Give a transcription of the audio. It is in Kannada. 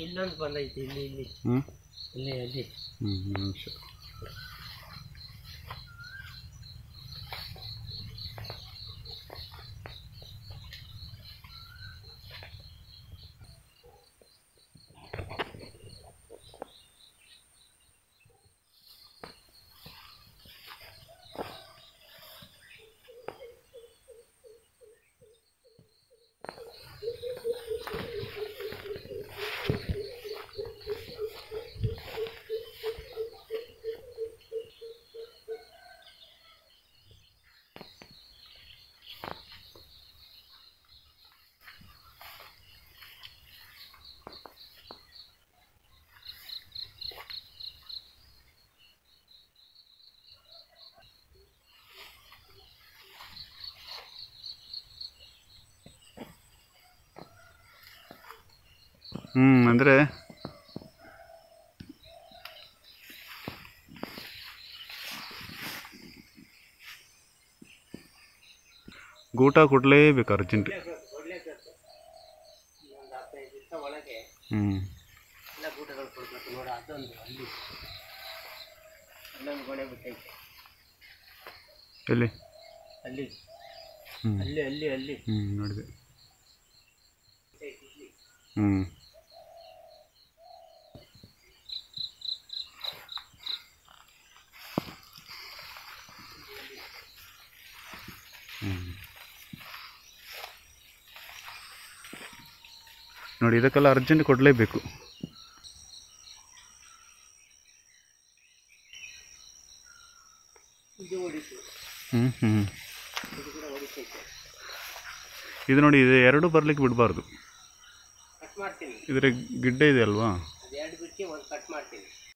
ಇಲ್ಲೊಂದು ಬಂದೈತೆ ಇಲ್ಲಿ ಇಲ್ಲಿ ಹ್ಞೂ ಇಲ್ಲಿ ಅಲ್ಲಿ ಹ್ಞೂ ನಿಮಿಷ ಹ್ಞೂ ಅಂದರೆ ಗೂಟ ಕೊಡಲೇಬೇಕು ಅರ್ಜೆಂಟ್ ಕೊಡ್ಲೇಬೇಕು ಇನ್ನೊಂದು ಹದಿನೈದು ದಿವಸ ಒಳಗೆ ಹ್ಞೂ ಎಲ್ಲ ಗೂಟಗಳು ಕೊಡ್ಬೇಕು ನೋಡು ಅದೊಂದು ಅಲ್ಲಿ ಅಲ್ಲೊಂದು ಗೋಡೆ ಬಿಟ್ಟೈತೆ ಎಲ್ಲಿ ಅಲ್ಲಿ ಹ್ಞೂ ಅಲ್ಲಿ ಅಲ್ಲಿ ಅಲ್ಲಿ ಹ್ಞೂ ನೋಡಿದೆ ಬಿಟ್ಟೈತೆ ಇಲ್ಲಿ ಹ್ಞೂ ಹ್ಞೂ ನೋಡಿ ಇದಕ್ಕೆಲ್ಲ ಅರ್ಜೆಂಟ್ ಕೊಡಲೇಬೇಕು ಇದು ಹೊಡಿತು ಹ್ಞೂ ಹ್ಞೂ ಇದು ಕೂಡ ಹೊಡಿತೈತೆ ಇದು ನೋಡಿ ಇದು ಎರಡು ಬರಲಿಕ್ಕೆ ಬಿಡಬಾರ್ದು ಕಟ್ ಮಾಡ್ತೀನಿ ಇದರ ಗಿಡ್ಡ ಇದೆ ಅಲ್ವಾ ಅದು ಎರಡು ಬಿಟ್ಟು ಒಂದು ಕಟ್ ಮಾಡ್ತೀನಿ